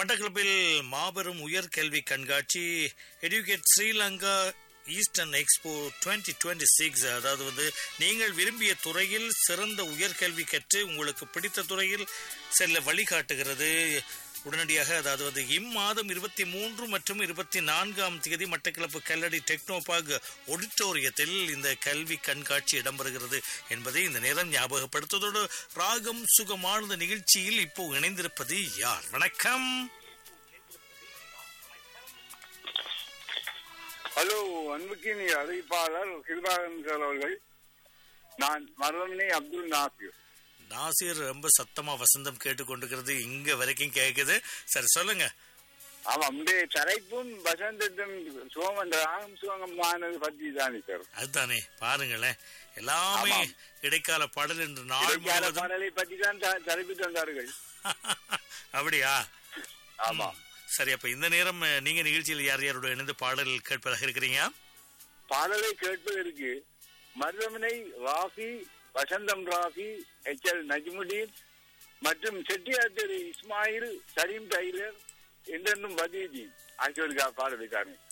மட்டக்களப்பில் மாபெரும் உயர்கல்வி கண்காட்சி educate Sri Lanka eastern expo 2026 six அதாவது வந்து நீங்கள் விரும்பிய துறையில் சிறந்த உயர்கல்வி கற்று உங்களுக்கு பிடித்த துறையில் செல்ல வழிகாட்டுகிறது உடனடியாக அதாவது வந்து இம்மாதம் இருபத்தி மூன்று மற்றும் இருபத்தி நான்காம் தேதி மட்டக்களப்பு கல்லடி டெக்னோபாக் ஒடிட்டோரியத்தில் இந்த கல்வி கண்காட்சி இடம்பெறுகிறது என்பதை இந்த நேரம் ஞாபகப்படுத்துவதோடு ராகம் சுகமானது நிகழ்ச்சியில் இப்போ இணைந்திருப்பது யார் வணக்கம் ஹலோ அன்புக்கினி அறிவிப்பாளர் கிருபாகரன் சார் அவர்கள் நான் மருதமணி அப்துல் நாசிர் நாசிர் ரொம்ப சத்தமா வசந்தம் கேட்டுக்கொண்டிருக்கிறது இங்க வரைக்கும் கேக்குது சரி சொல்லுங்க ஆமா முந்தைய தலைப்பும் வசந்தத்தும் சுகம் ராகம் சுகமானது பற்றி தானே சார் அதுதானே பாருங்களேன் எல்லாமே ஆமாம். இடைக்கால பாடல் என்று நாள் இடைக்கால முழுவதும் பாடலை பற்றி தான் த- தலைப்பு தந்தார்கள் அப்படியா ஆமா சரி அப்ப இந்த நேரம் அஹ், நீங்க நிகழ்ச்சியில் யார் யாரோட இணைந்து பாடல் கேட்பதாக இருக்கிறீங்க பாடலை கேட்பதற்கு மருதமனை ராஃபி வசந்தம் ராஃபி எச் எல் நஜ்முடீன் மற்றும் செட்டியார் தெரு இஸ்மாயில் சலீம் டைலர் என்றென்றும் பதீஜி ஆகியோருக்காக பாடலுக்காரன்